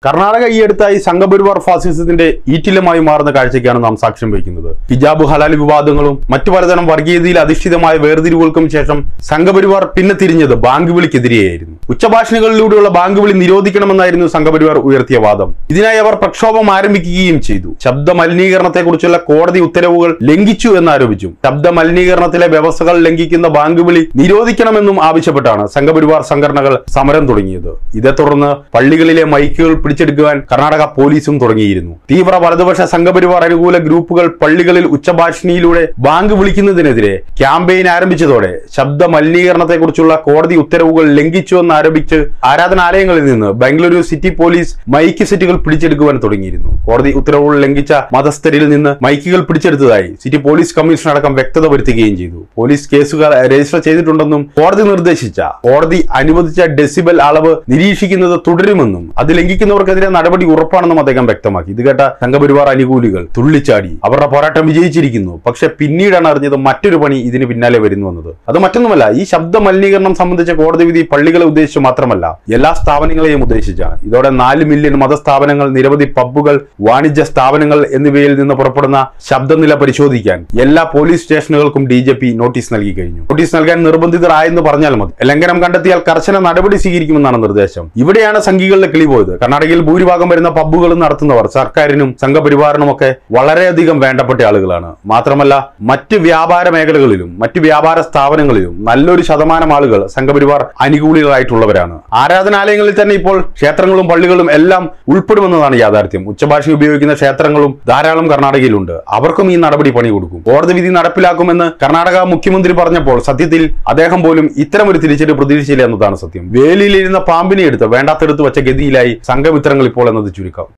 കർണാടക ഈ അടുത്തായി സംഘപരിവാർ ഫാസിസത്തിന്റെ ഈറ്റിലമായി മാറുന്ന കാഴ്ചയ്ക്കാണ് നാം സാക്ഷ്യം വഹിക്കുന്നത് ഹിജാബ് ഹലാൽ വിവാദങ്ങളും മറ്റു പലതരം വർഗീയതയിൽ അധിഷ്ഠിതമായ വേർതിരിവുകൾക്കും ശേഷം സംഘപരിവാർ പിന്നെ തിരിഞ്ഞത് ബാങ്ക് വിളിക്കെതിരെയായിരുന്നു ഉച്ചഭാഷണികളിലൂടെയുള്ള ബാങ്ക് വിളി നിരോധിക്കണമെന്നായിരുന്നു സംഘപരിവാർ ഉയർത്തിയ വാദം ഇതിനായി അവർ പ്രക്ഷോഭം ആരംഭിക്കുകയും ചെയ്തു ശബ്ദ മലിനീകരണത്തെക്കുറിച്ചുള്ള കോടതി ഉത്തരവുകൾ ലംഘിച്ചു എന്നാരോപിച്ചു ശബ്ദ മലിനീകരണത്തിലെ വ്യവസ്ഥകൾ ലംഘിക്കുന്ന ബാങ്ക് വിളി നിരോധിക്കണമെന്നും ആവശ്യപ്പെട്ടാണ് സംഘപരിവാർ സംഘടനകൾ സമരം തുടങ്ങിയത് ഇതേ തുടർന്ന് പള്ളികളിലെ മൈക്കുകൾ പിടിച്ചെടുക്കുവാൻ കർണാടക പോലീസും തുടങ്ങിയിരുന്നു തീവ്ര വലതുപക്ഷ സംഘപരിവാർ അനുകൂല ഗ്രൂപ്പുകൾ പള്ളികളിൽ ഉച്ചഭാഷിണിയിലൂടെ ബാങ്ക് വിളിക്കുന്നതിനെതിരെ ക്യാമ്പയിൻ ആരംഭിച്ചതോടെ ശബ്ദ മലിനീകരണത്തെക്കുറിച്ചുള്ള കോടതി ഉത്തരവുകൾ ലംഘിച്ചുവെന്ന് ആരോപിച്ച് ആരാധനാലയങ്ങളിൽ നിന്ന് ബംഗളൂരു സിറ്റി പോലീസ് മൈക്ക് സെറ്റുകൾ പിടിച്ചെടുക്കുവാൻ തുടങ്ങിയിരുന്നു കോടതി ഉത്തരവുകൾ ലംഘിച്ച മതസ്ഥരിൽ നിന്ന് മൈക്കുകൾ പിടിച്ചെടുത്തതായി സിറ്റി പോലീസ് കമ്മീഷൻ അടക്കം വ്യക്തത വരുത്തുകയും ചെയ്തു പോലീസ് കേസുകൾ രജിസ്റ്റർ ചെയ്തിട്ടുണ്ടെന്നും കോടതി നിർദ്ദേശിച്ച കോടതി അനുവദിച്ച ഡെസിബൽ അളവ് നിരീക്ഷിക്കുന്നത് തുടരുമെന്നും അത് ലംഘിക്കുന്നവർക്കെതിരെ നടപടി ഉറപ്പാണെന്നും അദ്ദേഹം വ്യക്തമാക്കി ഇത് കേട്ട സംഘപരിവാർ അനുകൂലികൾ തുള്ളിച്ചാടി അവരുടെ പോരാട്ടം വിജയിച്ചിരിക്കുന്നു പക്ഷെ പിന്നീടാണ് അറിഞ്ഞത് മറ്റൊരു പണി ഇതിന് പിന്നാലെ വരുന്നു എന്നത് അത് മറ്റൊന്നുമല്ല ഈ ശബ്ദ മലിനീകരണം സംബന്ധിച്ച കോടതി വിധി പള്ളികളെ ഉദ്ദേശിച്ച് മാത്രമല്ല എല്ലാ സ്ഥാപനങ്ങളെയും ഉദ്ദേശിച്ചാണ് ഇതോടെ നാല് മില്യൺ മതസ്ഥാപനങ്ങൾ നിരവധി പബ്ബുകൾ വാണിജ്യ സ്ഥാപനങ്ങൾ എന്നിവയിൽ നിന്ന് പുറപ്പെടുന്ന ശബ്ദനില പരിശോധിക്കാൻ എല്ലാ പോലീസ് സ്റ്റേഷനുകൾക്കും ഡി ജെ പി നോട്ടീസ് നൽകി കഴിഞ്ഞു നോട്ടീസ് നൽകാൻ നിർബന്ധിതരായെന്ന് പറഞ്ഞാൽ മതി ലംഘനം കണ്ടെത്തിയാൽ കർശന നടപടി സ്വീകരിക്കുമെന്നാണ് നിർദ്ദേശം ഇവിടെയാണ് സംഘികളുടെ കിളി പോയത് കർണാടകയിൽ ഭൂരിഭാഗം വരുന്ന പബ്ബുകളും നടത്തുന്നവർ സർക്കാരിനും സംഘപരിവാറിനും ഒക്കെ വളരെയധികം വേണ്ടപ്പെട്ട ആളുകളാണ് മാത്രമല്ല മറ്റ് വ്യാപാര മേഖലകളിലും മറ്റ് വ്യാപാര സ്ഥാപനങ്ങളിലും നല്ലൊരു ശതമാനം ആളുകൾ സംഘപരിവാർ അനുകൂലികളായിട്ടുള്ളവരാണ് ആരാധനാലയങ്ങളിൽ തന്നെ ഇപ്പോൾ ക്ഷേത്രങ്ങളും പള്ളികളും എല്ലാം ഉൾപ്പെടുമെന്നതാണ് യാഥാർത്ഥ്യം ഉച്ചഭാഷ ഉപയോഗിക്കുന്ന ക്ഷേത്രങ്ങളും ധാരാളം കർണാടകയിലുണ്ട് അവർക്കും ഈ നടപടി പണി കൊടുക്കും കോടതി വിധി നടപ്പിലാക്കുമെന്ന് കർണാടക മുഖ്യമന്ത്രി പറഞ്ഞപ്പോൾ സത്യത്തിൽ അദ്ദേഹം പോലും ഇത്തരമൊരു തിരിച്ചടി പ്രതീക്ഷിച്ചില്ല എന്നതാണ് സത്യം വേലിയിലിരുന്ന പാമ്പിനെ എടുത്ത് വേണ്ടാത്തെടുത്ത് വെച്ച ഗതിയിലായി സംഘമിത്രങ്ങൾ ഇപ്പോൾ എന്നത് ചുരുക്കം